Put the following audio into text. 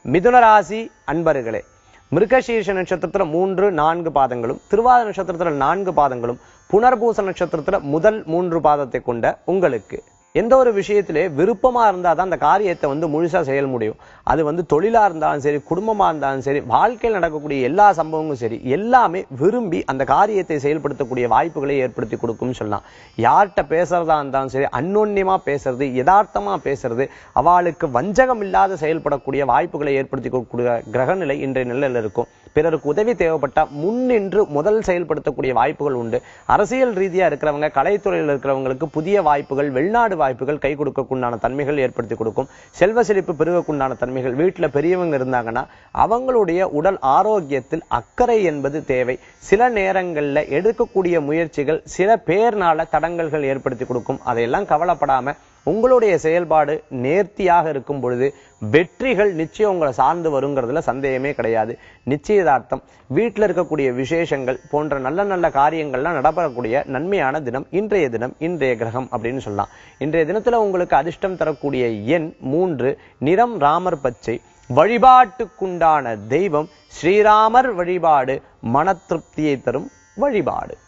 மிதுன ராசி அன்பர்களே மிருகசீர்ஷ நட்சத்திரத்துல மூன்று நான்கு பாதங்களும் திருவாத நட்சத்திரத்துல நான்கு பாதங்களும் புனர்பூச நட்சத்திரத்துல முதல் மூன்று பாதத்தை கொண்ட உங்களுக்கு எந்த ஒரு விஷயத்திலே விருப்பமா இருந்தா தான் அந்த காரியத்தை வந்து முழுசா செயல் முடியும் அது வந்து தொழிலா இருந்தாலும் சரி குடும்பமா இருந்தாலும் சரி வாழ்க்கையில் நடக்கக்கூடிய எல்லா சம்பவங்களும் சரி எல்லாமே விரும்பி அந்த காரியத்தை செயல்படுத்தக்கூடிய வாய்ப்புகளை ஏற்படுத்தி கொடுக்கும்னு சொல்லலாம் யார்கிட்ட பேசுறதா இருந்தாலும் சரி அன்னோன்யமா பேசுறது யதார்த்தமா பேசுறது அவளுக்கு வஞ்சகம் இல்லாத செயல்படக்கூடிய வாய்ப்புகளை ஏற்படுத்தி கொடுக்கக்கூடிய கிரகநிலை இன்றைய நிலையில் இருக்கும் பிறருக்கு உதவி தேவைப்பட்டா முன்னின்று முதல் செயல்படுத்தக்கூடிய வாய்ப்புகள் உண்டு அரசியல் ரீதியா இருக்கிறவங்க கலைத்துறையில் இருக்கிறவங்களுக்கு புதிய வாய்ப்புகள் வெளிநாடு வாய்ப்புகள் கை கொடுக்கக்குண்டான தன்மைகள் ஏற்படுத்தி கொடுக்கும் செல்வ செழிப்பு பெருகக்குண்டான தன்மைகள் வீட்டுல பெரியவங்க இருந்தாங்கன்னா அவங்களுடைய உடல் ஆரோக்கியத்தில் அக்கறை என்பது தேவை சில நேரங்கள்ல எடுக்கக்கூடிய முயற்சிகள் சில பேர்னால தடங்கல்கள் ஏற்படுத்தி கொடுக்கும் அதையெல்லாம் கவலைப்படாம உங்களுடைய செயல்பாடு நேர்த்தியாக இருக்கும் பொழுது வெற்றிகள் நிச்சயம் உங்களை சார்ந்து வருங்கிறதுல சந்தேகமே கிடையாது நிச்சயதார்த்தம் வீட்டில் இருக்கக்கூடிய விசேஷங்கள் போன்ற நல்ல நல்ல காரியங்கள்லாம் நடைபெறக்கூடிய நன்மையான தினம் இன்றைய தினம் இன்றைய கிரகம் அப்படின்னு சொல்லலாம் இன்றைய தினத்துல உங்களுக்கு அதிர்ஷ்டம் தரக்கூடிய எண் மூன்று நிறம் ராமர் பச்சை வழிபாட்டுக்குண்டான தெய்வம் ஸ்ரீராமர் வழிபாடு மன திருப்தியை தரும் வழிபாடு